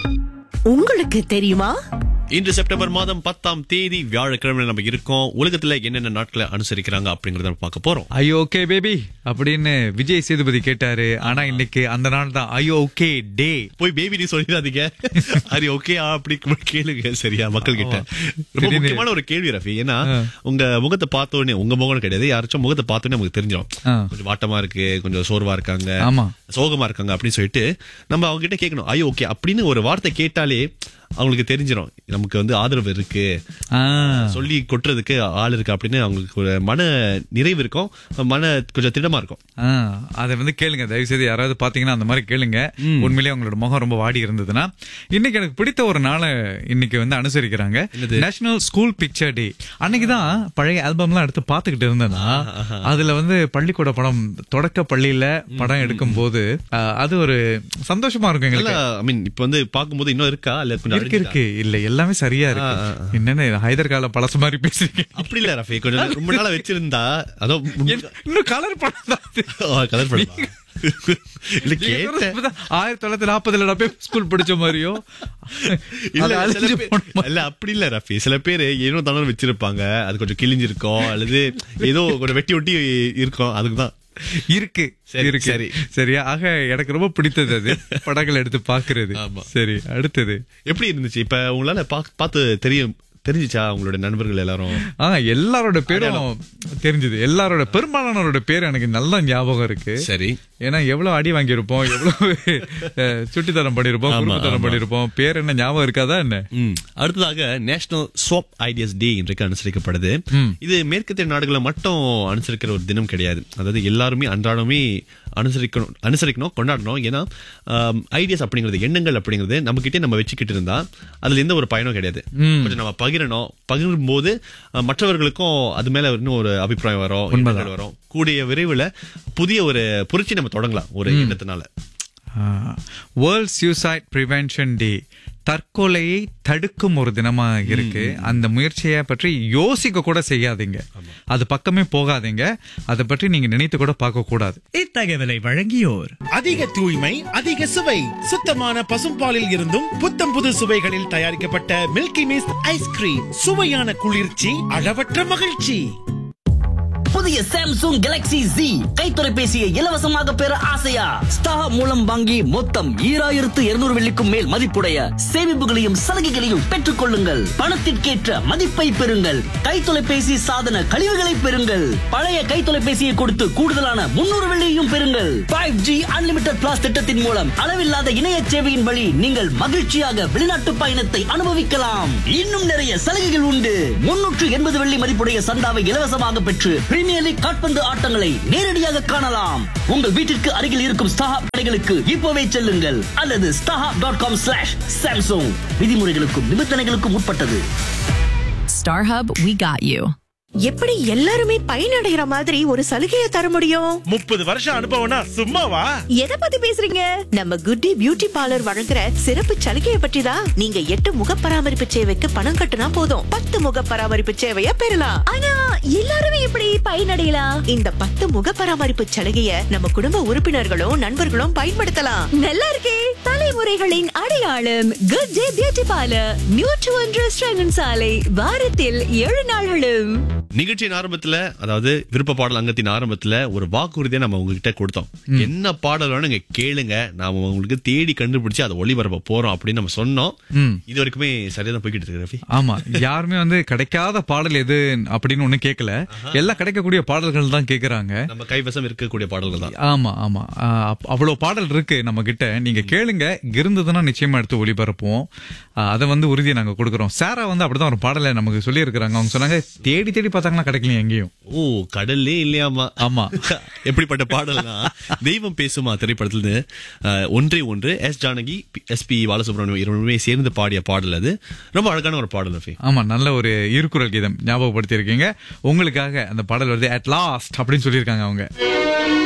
உங்களுக்கு தெரியுமா இன்று செப்டம்பர் மாதம் பத்தாம் தேதி வியாழக்கிழமை நம்ம இருக்கோம் உலகத்துல என்னென்ன நாட்களை அனுசரிக்கிறாங்க அப்படிங்கறத நம்ம பார்க்க போறோம் ஐயோ ஓகே பேபி அப்படின்னு விஜய் சேதுபதி கேட்டாரு ஆனா இன்னைக்கு அந்த நாள் தான் ஐயோ ஓகே டே போய் பேபி நீ சொல்லிடாதீங்க அது ஓகே அப்படி கேளுங்க சரியா மக்கள் கிட்ட ரொம்ப திடீர்னு- முக்கியமான ஒரு கேள்வி ரஃபி ஏன்னா உங்க முகத்தை பார்த்த உடனே உங்க முகம் கிடையாது யாராச்சும் முகத்தை பார்த்த உடனே நமக்கு தெரிஞ்சிடும் ஆ. கொஞ்சம் வாட்டமா இருக்கு கொஞ்சம் சோர்வா இருக்காங்க ஆமா. சோகமா இருக்காங்க அப்படின்னு சொல்லிட்டு நம்ம அவங்க கிட்ட கேட்கணும் ஐயோ ஓகே அப்படின்னு ஒரு வார்த்தை கேட்டாலே அவங்களுக்கு தெரிஞ்சிடும் நமக்கு வந்து ஆதரவு இருக்கு ஆ, சொல்லி கொட்டுறதுக்கு ஆள் இருக்கு அப்படின்னு அவங்களுக்கு ஒரு மன நிறைவு இருக்கும் மன கொஞ்சம் திடமா இருக்கும் ஆ, அதை வந்து கேளுங்க தயவு செய்து யாராவது பாத்தீங்கன்னா அந்த மாதிரி கேளுங்க உண்மையிலேயே அவங்களோட முகம் ரொம்ப வாடி இருந்ததுன்னா இன்னைக்கு எனக்கு பிடித்த ஒரு நாளை இன்னைக்கு வந்து அனுசரிக்கிறாங்க நேஷனல் ஸ்கூல் பிக்சர் டே அன்னைக்கு தான் பழைய ஆல்பம்லாம் எடுத்து பார்த்துக்கிட்டு இருந்தேன்னா அதுல வந்து பள்ளிக்கூட படம் தொடக்க பள்ளியில படம் எடுக்கும் போது ஆ, அது ஒரு சந்தோஷமா இருக்கும் எங்களுக்கு ஐ மீன் இப்ப வந்து பாக்கும்போது இன்னும் இருக்கா இல்ல கொஞ்சம் இருக்கு இருக்கு இல்ல எல்லாமே சரியா இருக்கு என்னன்னு ஹைதர் கால பழசு மாதிரி பேசுறீங்க அப்படி இல்ல ரஃபி கொஞ்சம் ரொம்ப நாளா வச்சிருந்தா அதோ இன்னும் கலர் படம் தான் அது. கலர் பண்ணலாம் இல்ல கேட்டேன் இப்பதான் ஆயிரத்தி தொள்ளாயிரத்தி நாற்பதுல நான் போய் ஸ்கூல் படிச்ச மாதிரியோ இல்ல அது சில அழிஞ்சு பேர்- போன மாதிரி. இல்ல அப்படி இல்ல ரஃபி சில பேர் ஏனோ தானோ வச்சிருப்பாங்க அது கொஞ்சம் கிழிஞ்சிருக்கும் அல்லது ஏதோ கொஞ்சம் வெட்டி ஒட்டி இருக்கும் அதுக்குதான் இருக்கு சரி, இருக்கு சரி. சரியா ஆக எனக்கு ரொம்ப பிடித்தது அது படங்கள் எடுத்து பாக்குறது ஆமா. சரி அடுத்தது எப்படி இருந்துச்சு இப்ப உங்களால பா- பார்த்து தெரியும் தெரிஞ்சுச்சா உங்களோட நண்பர்கள் எல்லாரும் ஆ எல்லாரோட பேரும் தெரிஞ்சது எல்லாரோட பெரும்பாலானோரோட பேர் எனக்கு நல்ல ஞாபகம் இருக்கு சரி ஏன்னா எவ்வளவு அடி வாங்கியிருப்போம் எவ்வளவு அஹ், சுட்டித்தனம் பண்ணிருப்போம் ஆமா, குறும்புத்தனம் ஆமா. பண்ணிருப்போம் பேர் என்ன ஞாபகம் இருக்காதா என்ன ம். அடுத்ததாக நேஷனல் ஸ்வாப் ஐடியாஸ் டே இன்றைக்கு அனுசரிக்கப்படுது இது மேற்கத்திய நாடுகளை மட்டும் அனுசரிக்கிற ஒரு தினம் கிடையாது அதாவது எல்லாருமே அன்றாடமே அனுசரிக்கணும் அனுசரிக்கணும் கொண்டாடணும் ஏன்னா ஐடியாஸ் அப்படிங்கிறது எண்ணங்கள் அப்படிங்கிறது நம்ம கிட்டே நம்ம வச்சுக்கிட்டு இருந்தா அதுல எந்த ஒரு பயனும் கிடையாது கொஞ்சம் நம்ம பகிரணும் பகிரும் போது அஹ், மற்றவர்களுக்கும் அது மேல இன்னும் ஒரு அபிப்பிராயம் வரும் எண்ணங்கள் வரும் கூடிய விரைவில் புதிய ஒரு புரட்சி நம்ம தொடங்கலாம் ஒரு எண்ணத்தினால வேர்ல்ட் சூசைட் ப்ரிவென்ஷன் டே தற்கொலையை தடுக்கும் ஒரு தினமா இருக்கு அந்த முயற்சியை பற்றி யோசிக்க கூட செய்யாதீங்க அது பக்கமே போகாதீங்க அதை பற்றி நீங்க நினைத்து கூட பார்க்க கூடாது இத்தகவலை வழங்கியோர் அதிக தூய்மை அதிக சுவை சுத்தமான பசும்பாலில் இருந்தும் புத்தம் புது சுவைகளில் தயாரிக்கப்பட்ட மில்கி மிஸ்ட் ஐஸ்கிரீம் சுவையான குளிர்ச்சி அளவற்ற மகிழ்ச்சி புதிய சாம்சங் கேலக்ஸி Z கை தொலைபேசியை இலவசமாக பெற ஆசையா ஸ்டார் மூலம் வாங்கி மொத்தம் ஈராயிரத்து இருநூறு வெள்ளிக்கும் மேல் மதிப்புடைய சேமிப்புகளையும் சலுகைகளையும் பெற்றுக் கொள்ளுங்கள் பணத்திற்கேற்ற மதிப்பை பெறுங்கள் கை தொலைபேசி சாதன கழிவுகளை பெறுங்கள் பழைய கை தொலைபேசியை கொடுத்து கூடுதலான முன்னூறு வெள்ளியையும் பெறுங்கள் ஃபைவ் ஜி அன்லிமிட்டட் பிளாஸ் திட்டத்தின் மூலம் அளவில்லாத இணைய சேவையின் வழி நீங்கள் மகிழ்ச்சியாக வெளிநாட்டு பயணத்தை அனுபவிக்கலாம் இன்னும் நிறைய சலுகைகள் உண்டு முன்னூற்று எண்பது வெள்ளி மதிப்புடைய சந்தாவை இலவசமாக பெற்று பிரீமியர் லீக் காட்பந்து ஆட்டங்களை நேரடியாக காணலாம் உங்கள் வீட்டிற்கு அருகில் இருக்கும் ஸ்டாஹாப் கடைகளுக்கு இப்போவே செல்லுங்கள் அல்லது StarHub dot com slash Samsung விதிமுறைகளுக்கும் நிபந்தனைகளுக்கும் உட்பட்டது StarHub, we got you. எப்படி எல்லாருமே பயனடைகிற மாதிரி ஒரு சலுகையை தர முடியும் முப்பது வருஷம் அனுபவம்னா சும்மாவா எதை பத்தி பேசுறீங்க நம்ம குட்டி பியூட்டி பார்லர் வழங்குற சிறப்பு சலுகையை பற்றி தான் நீங்க எட்டு முக பராமரிப்பு சேவைக்கு பணம் கட்டுனா போதும் பத்து முக பராமரிப்பு சேவைய பெறலாம் ஆனா எல்லாருமே எப்படி பயனடையலாம் இந்த பத்து முக பராமரிப்பு சலுகைய நம்ம குடும்ப உறுப்பினர்களும் நண்பர்களும் பயன்படுத்தலாம் நல்லா இருக்கே தலைமுறைகளின் அடையாளம் குட் டே பியூட்டி பார்லர் நியூட்ரு ஒன்று சாலை வாரத்தில் ஏழு நாள்களும் நிகழ்ச்சியின் ஆரம்பத்துல அதாவது விருப்ப பாடல் அங்கத்தின் ஆரம்பத்துல ஒரு வாக்குறுதியை நம்ம உங்ககிட்ட கொடுத்தோம் என்ன பாடல் வேணும் நீங்க கேளுங்க நாம உங்களுக்கு தேடி கண்டுபிடிச்சு அதை ஒளிபரப்ப போறோம் அப்படின்னு நம்ம சொன்னோம் இது வரைக்குமே சரியா தான் போய்கிட்டு இருக்கு ரஃபி ஆமா யாருமே வந்து கிடைக்காத பாடல் எது அப்படின்னு ஒண்ணும் கேட்கல எல்லாம் கிடைக்கக்கூடிய பாடல்கள் தான் கேக்குறாங்க நம்ம கைவசம் இருக்கக்கூடிய பாடல்கள் தான் ஆமா ஆமா ஆ, அப்- அவ்வளவு பாடல் இருக்கு நம்ம கிட்ட நீங்க கேளுங்க இருந்ததுன்னா நிச்சயமா எடுத்து ஒளிபரப்புவோம் ஆ, அதை வந்து உறுதியை நாங்க கொடுக்கறோம் சாரா வந்து அப்படிதான் ஒரு பாடலை நமக்கு சொல்லி இருக்கிறாங்க அவங்க சொன்னாங்க தேடி தேடி பார்த்தாங்கன்னா கிடைக்கல எங்கேயும் ஓ கடல்லே இல்லையாமா ஆமா எப்படிப்பட்ட பாடல்னா தெய்வம் பேசுமா திரைப்படத்துல அஹ், ஒன்றே ஒன்று S Janaki S P Balasubramaniam இருவருமே சேர்ந்து பாடிய பாடல் அது ரொம்ப அழகான ஒரு பாடல் ரஃபி ஆமா நல்ல ஒரு இருக்குறள் கீதம் ஞாபகப்படுத்தி இருக்கீங்க உங்களுக்காக அந்த பாடல் வருது அட் லாஸ்ட் அப்படின்னு சொல்லியிருக்காங்க அவங்க